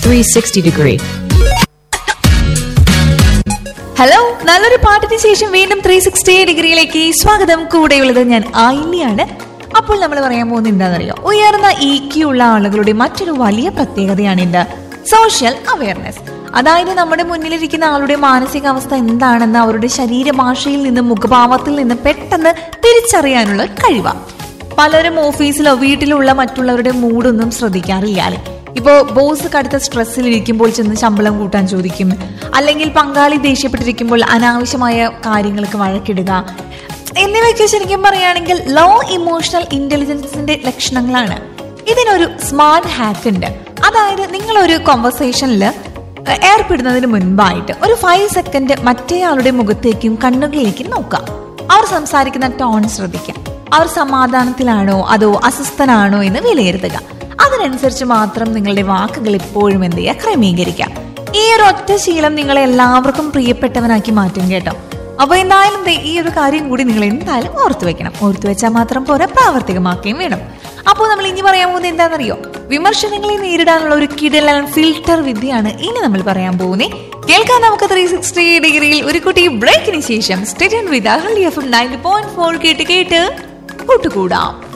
360 degree. Hello നല്ലൊരു പാട്ടിന് ശേഷം വീണ്ടും ത്രീ സിക്സ്റ്റി ഡിഗ്രിയിലേക്ക് സ്വാഗതം കൂടെയുള്ളത് ഞാൻ ആയില്യാണ് അപ്പോൾ നമ്മൾ പറയാൻ പോകുന്നത് എന്താണെന്നറിയോ ഉയർന്ന ഇ ക്യു ഉള്ള ആളുകളുടെ മറ്റൊരു വലിയ പ്രത്യേകതയാണ് ഇത് സോഷ്യൽ അവയർനെസ് അതായത് നമ്മുടെ മുന്നിലിരിക്കുന്ന ആളുടെ മാനസികാവസ്ഥ എന്താണെന്ന് അവരുടെ ശരീരഭാഷയിൽ നിന്നും മുഖഭാവത്തിൽ നിന്നും പെട്ടെന്ന് തിരിച്ചറിയാനുള്ള കഴിവാണ് പലരും ഓഫീസിലോ വീട്ടിലുള്ള മറ്റുള്ളവരുടെ മൂഡൊന്നും ശ്രദ്ധിക്കാറില്ല അല്ലേ ഇപ്പോ ബോസ് കടുത്ത സ്ട്രെസ്സിൽ ഇരിക്കുമ്പോൾ ചെന്ന് ശമ്പളം കൂട്ടാൻ ചോദിക്കും അല്ലെങ്കിൽ പങ്കാളി ദേഷ്യപ്പെട്ടിരിക്കുമ്പോൾ അനാവശ്യമായ കാര്യങ്ങൾക്ക് വഴക്കിടുക എന്നിവയൊക്കെ ശരിക്കും പറയുകയാണെങ്കിൽ ലോ ഇമോഷണൽ ഇന്റലിജൻസിന്റെ ലക്ഷണങ്ങളാണ് ഇതിനൊരു സ്മാർട്ട് ഹാക്ക് ഉണ്ട് അതായത് നിങ്ങൾ ഒരു കോൺവെർസേഷനിൽ ഏർപ്പെടുന്നതിന് മുൻപായിട്ട് ഒരു ഫൈവ് സെക്കൻഡ് മറ്റേയാളുടെ മുഖത്തേക്കും കണ്ണുകളിലേക്കും നോക്കാം അവർ സംസാരിക്കുന്ന ടോൺ ശ്രദ്ധിക്കാം അവർ സമാധാനത്തിലാണോ അതോ അസ്വസ്ഥനാണോ എന്ന് വിലയിരുത്തുക അതിനനുസരിച്ച് മാത്രം നിങ്ങളുടെ വാക്കുകൾ എപ്പോഴും എന്ത് ചെയ്യുക ക്രമീകരിക്കാം ഈ ഒരു ഒറ്റ ശീലം നിങ്ങളെ എല്ലാവർക്കും പ്രിയപ്പെട്ടവനാക്കി മാറ്റും കേട്ടോ അപ്പൊ എന്തായാലും ദേ ഈ ഒരു കാര്യം കൂടി നിങ്ങൾ എന്തായാലും ഓർത്തു വെക്കണം ഓർത്തു വെച്ചാൽ മാത്രം പോരാ പ്രാവർത്തികമാക്കുകയും വേണം അപ്പോൾ നമ്മൾ ഇനി പറയാൻ പോകുന്നത് എന്താണെന്നറിയോ വിമർശനങ്ങളെ നേരിടാനുള്ള ഒരു കിടലൻ ഫിൽട്ടർ വിദ്യയാണ് ഇനി നമ്മൾ പറയാൻ പോകുന്നത് കേൾക്കാൻ നമുക്ക് ത്രീ സിക്സ്റ്റി ഡിഗ്രിയിൽ ഒരു കുട്ടി ബ്രേക്കിന് ശേഷം stay with Ahalya F nine point four കേട്ട് കേട്ട് കൂട്ടുകൂടാം